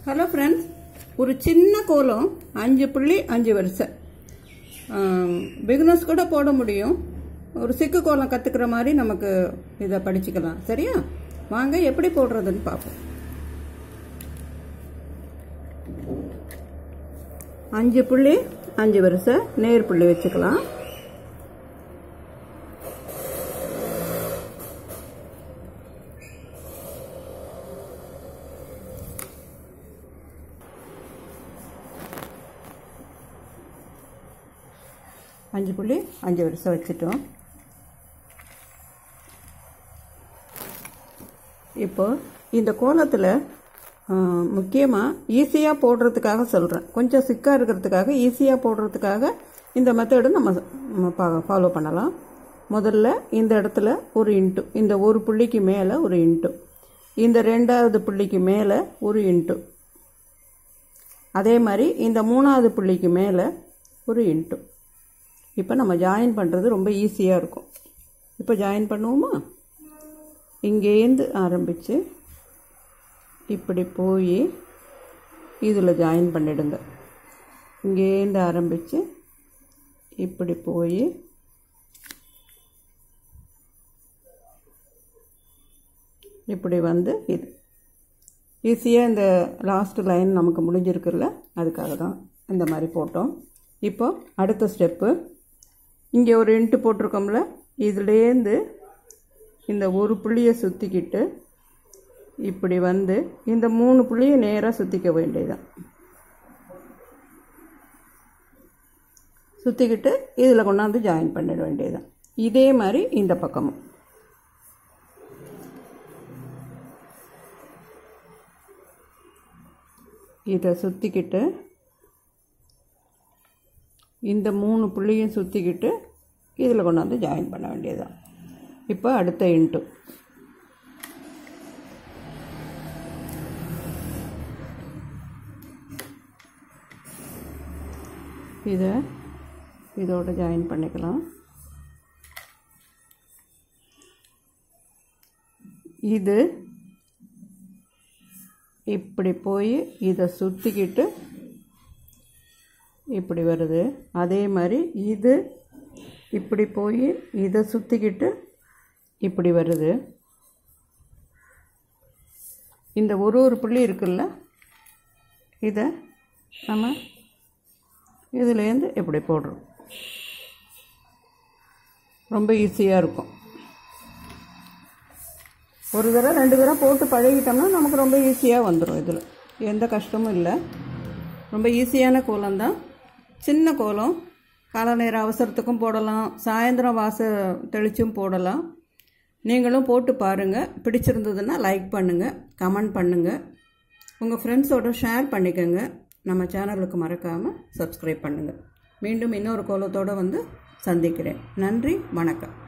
hello friends ஒரு சின்ன கோலம் அஞ்சு புள்ளி அஞ்சு வரிசை பிகினர்ஸ் கூட போட முடியும் ஒரு சிக்கு கோலம் கற்றுக்கிற மாதிரி நமக்கு இதை படிச்சுக்கலாம் சரியா வாங்க எப்படி போடுறதுன்னு பார்ப்போம் அஞ்சு புள்ளி அஞ்சு வரிசை நேர் புள்ளி வச்சுக்கலாம் அஞ்சு புள்ளி அஞ்சு வருஷம் வச்சுட்டோம் இப்போ இந்த கோலத்தில் முக்கியமாக ஈஸியாக போடுறதுக்காக சொல்கிறேன் கொஞ்சம் சிக்காக இருக்கிறதுக்காக ஈஸியாக போடுறதுக்காக இந்த மெத்தடு நம்ம ஃபாலோ பண்ணலாம் முதல்ல இந்த இடத்துல ஒரு இன்ட்டு இந்த ஒரு புள்ளிக்கு மேலே ஒரு இன்ட்டு இந்த ரெண்டாவது புள்ளிக்கு மேலே ஒரு இன்ட்டு அதே மாதிரி இந்த மூணாவது புள்ளிக்கு மேலே ஒரு இன்ட்டு இப்போ நம்ம ஜாயின் பண்ணுறது ரொம்ப ஈஸியாக இருக்கும் இப்போ ஜாயின் பண்ணுவோமா இங்கேருந்து ஆரம்பித்து இப்படி போய் இதில் ஜாயின் பண்ணிடுங்க இங்கேருந்து ஆரம்பித்து இப்படி போய் இப்படி வந்து இது ஈஸியாக இந்த லாஸ்ட் லைன் நமக்கு முடிஞ்சிருக்குல்ல அதுக்காக தான் இந்த மாதிரி போட்டோம் இப்போ அடுத்த ஸ்டெப்பு இங்கே ஒரு இன்ட்டு போட்டிருக்கோம்ல இதுலேருந்து இந்த ஒரு புள்ளியை சுற்றிக்கிட்டு இப்படி வந்து இந்த மூணு புள்ளியை நேராக சுற்றிக்க வேண்டியதுதான் சுற்றிக்கிட்டு இதில் கொண்டாந்து ஜாயின் பண்ணிட வேண்டியதுதான் இதே மாதிரி இந்த பக்கமும் இதை சுற்றிக்கிட்டு இந்த மூணு புள்ளியும் சுற்றிக்கிட்டு இதில் கொண்டாந்து ஜாயின் பண்ண வேண்டியதுதான் இப்போ அடுத்த இன்ட்டு இதை இதோட ஜாயின் பண்ணிக்கலாம் இது இப்படி போய் இதை சுற்றிக்கிட்டு இப்படி வருது அதே மாதிரி இது இப்படி போய் இதை சுற்றிக்கிட்டு இப்படி வருது இந்த ஒரு ஒரு புள்ளி இருக்குல்ல இதை நம்ம இதுலேருந்து இப்படி போடுறோம் ரொம்ப ஈஸியாக இருக்கும் ஒரு தடவை ரெண்டு தடவை போட்டு பழகிட்டோம்னா நமக்கு ரொம்ப ஈஸியாக வந்துடும் இதில் எந்த கஷ்டமும் இல்லை ரொம்ப ஈஸியான கோலம் தான் சின்ன கோலம் காலை நேர அவசரத்துக்கும் போடலாம் சாயந்தரம் வாச தெளிச்சும் போடலாம் நீங்களும் போட்டு பாருங்கள் பிடிச்சிருந்ததுன்னா லைக் பண்ணுங்கள் கமெண்ட் பண்ணுங்கள் உங்கள் ஃப்ரெண்ட்ஸோட ஷேர் பண்ணிக்கோங்க நம்ம சேனலுக்கு மறக்காமல் சப்ஸ்கிரைப் பண்ணுங்கள் மீண்டும் இன்னொரு கோலத்தோடு வந்து சந்திக்கிறேன் நன்றி வணக்கம்